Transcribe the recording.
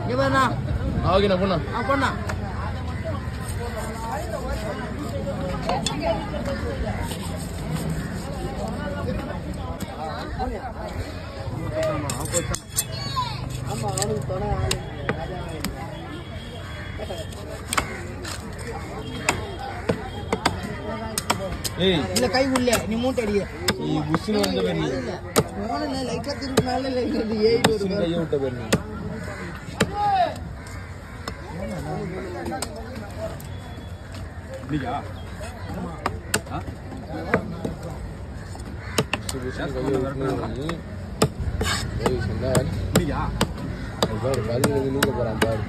இங்க பாருண்ணா ஓகேண்ணா போண்ணா ஆ பண்ணா ஆமா அவனுக்கு துணை ஆளு ஏய் இல்ல கை உள்ள நீ மூட்டை அடிக்க நீ புஷ்னு வந்த பேர் நீ போன லைட்டா திருப்பினால லைட் ஏறிட்டு புஷ்னு வருது கையை விட்ட பேர் நீ புஷ்னு புஷ்னு கையை விட்டுனு நீ ஏய் சொன்னார் பாரு பதினஞ்சு நீங்க போறான் பாரு